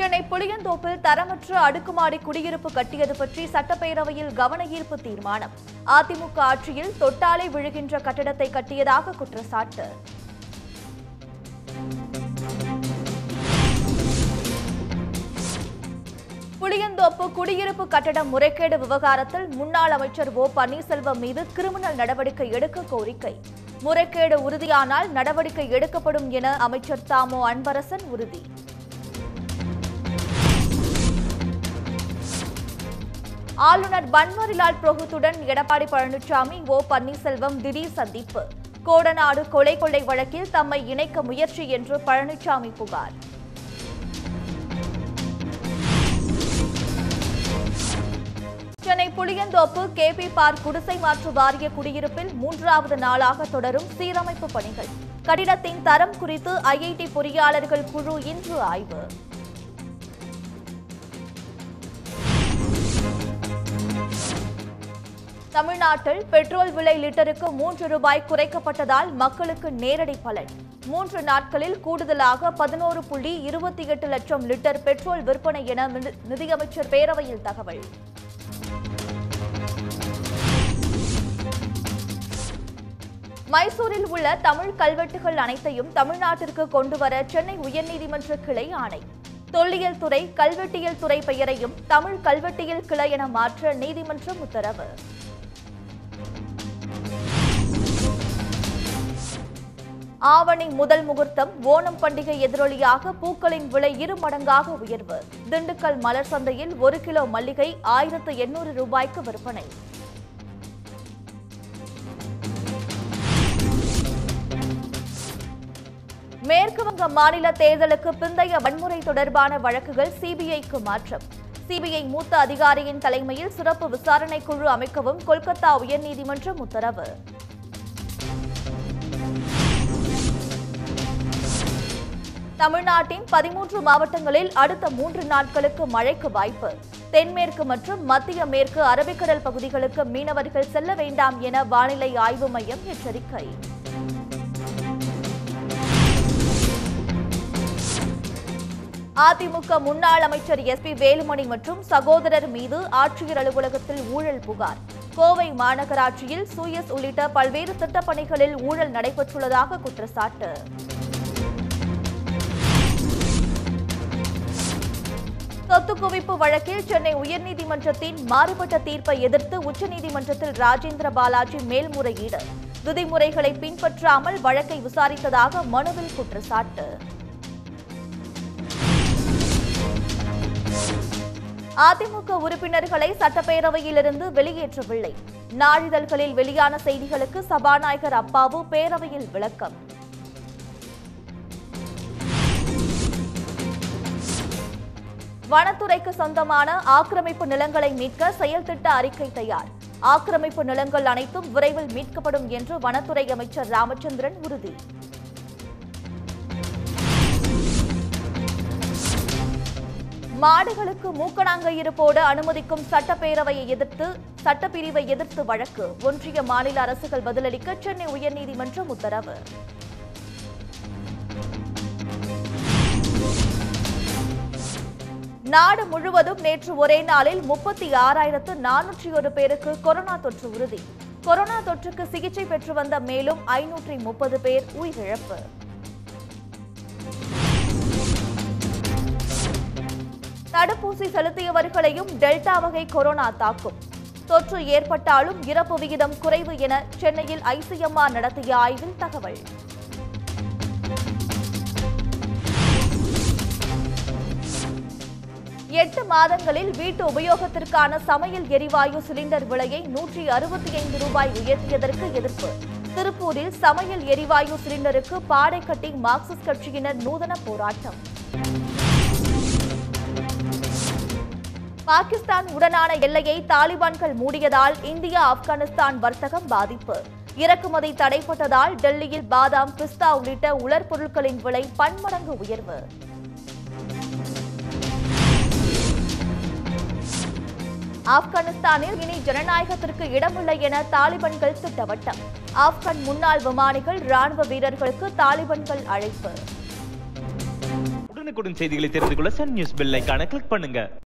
சென்னை புளியந்தோப்பில் தரமற்ற அடுக்குமாடி குடியிருப்பு கட்டியது பற்றி சட்டப்பேரவையில் கவன ஈர்ப்பு தீர்மானம் அதிமுக ஆட்சியில் தொட்டாலே விழுகின்ற கட்டடத்தை கட்டியதாக குற்றச்சாட்டு புளியந்தோப்பு குடியிருப்பு கட்டட முறைகேடு விவகாரத்தில் முன்னாள் அமைச்சர் ஓ பன்னீர்செல்வம் மீது கிரிமினல் நடவடிக்கை எடுக்க கோரிக்கை முறைகேடு உறுதியானால் நடவடிக்கை எடுக்கப்படும் என அமைச்சர் தாமோ அன்பரசன் உறுதி ஆளுநர் பன்வாரிலால் புரோஹித்துடன் எடப்பாடி பழனிசாமி ஓ பன்னீர்செல்வம் திடீர் சந்திப்பு கோடநாடு கொலை கொள்ளை வழக்கில் தம்மை இணைக்க முயற்சி என்று பழனிசாமி புகார் சென்னை புளியந்தோப்பு கேபி பார்க் குடிசை மாற்று வாரிய குடியிருப்பில் மூன்றாவது நாளாக தொடரும் சீரமைப்பு பணிகள் கட்டிடத்தின் தரம் குறித்து ஐஐடி பொறியாளர்கள் குழு இன்று ஆய்வு தமிழ்நாட்டில் பெட்ரோல் விலை லிட்டருக்கு மூன்று ரூபாய் குறைக்கப்பட்டதால் மக்களுக்கு நேரடி பலன் மூன்று நாட்களில் கூடுதலாக பதினோரு புள்ளி இருபத்தி எட்டு லட்சம் லிட்டர் பெட்ரோல் விற்பனை என நிதி- நிதியமைச்சர் பேரவையில் தகவல் மைசூரில் உள்ள தமிழ் கல்வெட்டுகள் அனைத்தையும் தமிழ்நாட்டிற்கு கொண்டுவர சென்னை உயர்நீதிமன்ற கிளை ஆணை தொல்லியல் துறை கல்வெட்டியல் துறை பெயரையும் தமிழ் கல்வெட்டியல் கிளை என மாற்ற நீதிமன்றம் உத்தரவு ஆவணி முதல் முகூர்த்தம் ஓணம் பண்டிகை எதிரொலியாக பூக்களின் விலை இரு மடங்காக உயர்வு திண்டுக்கல் மலர் சந்தையில் ஒரு கிலோ மல்லிகை ஆயிரத்து எண்ணூறு ரூபாய்க்கு விற்பனை மேற்கு வங்க மாநில தேர்தலுக்கு பிந்தைய வன்முறை தொடர்பான வழக்குகள் சிபிஐக்கு மாற்றம் சிபிஐ மூத்த அதிகாரியின் தலைமையில் சிறப்பு விசாரணை குழு அமைக்கவும் கொல்கத்தா உயர்நீதிமன்றம் உத்தரவு தமிழ்நாட்டின் பதிமூன்று மாவட்டங்களில் அடுத்த மூன்று நாட்களுக்கு மழைக்கு வாய்ப்பு தென்மேற்கு மற்றும் மத்திய மேற்கு அரபிக்கடல் பகுதிகளுக்கு மீனவர்கள் செல்ல வேண்டாம் என வானிலை ஆய்வு மையம் எச்சரிக்கை அதிமுக முன்னாள் அமைச்சர் எஸ் பி வேலுமணி மற்றும் சகோதரர் மீது ஆட்சியர் அலுவலகத்தில் ஊழல் புகார் கோவை மாநகராட்சியில் சூயஸ் உள்ளிட்ட பல்வேறு திட்டப்பணிகளில் ஊழல் நடைபெற்றுள்ளதாக குற்றச்சாட்டு சொத்து குவிப்பு வழக்கில் சென்னை உயர்நீதிமன்றத்தின் மாறுபட்ட தீர்ப்பை எதிர்த்து உச்சநீதிமன்றத்தில் ராஜேந்திர பாலாஜி மேல்முறையீடு விதிமுறைகளை பின்பற்றாமல் வழக்கை விசாரித்ததாக மனுவில் குற்றச்சாட்டு அதிமுக உறுப்பினர்களை சட்டப்பேரவையிலிருந்து வெளியேற்றவில்லை நாளிதழ்களில் வெளியான செய்திகளுக்கு சபாநாயகர் அப்பாவு பேரவையில் விளக்கம் வனத்துறைக்கு சொந்தமான ஆக்கிரமிப்பு நிலங்களை மீட்க செயல் திட்ட அறிக்கை தயார் ஆக்கிரமிப்பு நிலங்கள் அனைத்தும் விரைவில் மீட்கப்படும் என்று வனத்துறை அமைச்சர் ராமச்சந்திரன் உறுதி மாடுகளுக்கு மூக்கணாங்கயிறு போட அனுமதிக்கும் சட்டப்பேரவையை எதிர்த்து சட்டப்பிரிவை எதிர்த்து வழக்கு ஒன்றிய மாநில அரசுகள் பதிலளிக்க சென்னை உயர்நீதிமன்றம் உத்தரவு நாடு முழுவதும் நேற்று ஒரே நாளில் முப்பத்தி ஆறாயிரத்து நானூற்றி ஒரு பேருக்கு கொரோனா தொற்று உறுதி கொரோனா தொற்றுக்கு சிகிச்சை பெற்று வந்த மேலும் ஐநூற்றி முப்பது பேர் உயிரிழப்பு தடுப்பூசி செலுத்தியவர்களையும் டெல்டா வகை கொரோனா தாக்கும் தொற்று ஏற்பட்டாலும் இறப்பு விகிதம் குறைவு என சென்னையில் ஐசிஎம்ஆர் நடத்திய ஆய்வில் தகவல் எட்டு மாதங்களில் வீட்டு உபயோகத்திற்கான சமையல் எரிவாயு சிலிண்டர் விலையை நூற்றி அறுபத்தி ஐந்து ரூபாய் உயர்த்தியதற்கு எதிர்ப்பு திருப்பூரில் சமையல் எரிவாயு சிலிண்டருக்கு பாடை கட்டி மார்க்சிஸ்ட் கட்சியினர் நூதன போராட்டம் பாகிஸ்தான் உடனான எல்லையை தாலிபான்கள் மூடியதால் இந்தியா ஆப்கானிஸ்தான் வர்த்தகம் பாதிப்பு இறக்குமதி தடைப்பட்டதால் டெல்லியில் பாதாம் பிஸ்தா உள்ளிட்ட உலர் பொருட்களின் விலை பன்மடங்கு உயர்வு ஆப்கானிஸ்தானில் இனி ஜனநாயகத்திற்கு இடமில்லை என தாலிபான்கள் திட்டவட்டம் ஆப்கான் முன்னாள் விமானிகள் ராணுவ வீரர்களுக்கு தாலிபான்கள் அழைப்பு உடனுக்குடன் செய்திகளை தெரிந்து கொள்ள சன் நியூஸ் பெல் ஐகானை கிளிக் பண்ணுங்க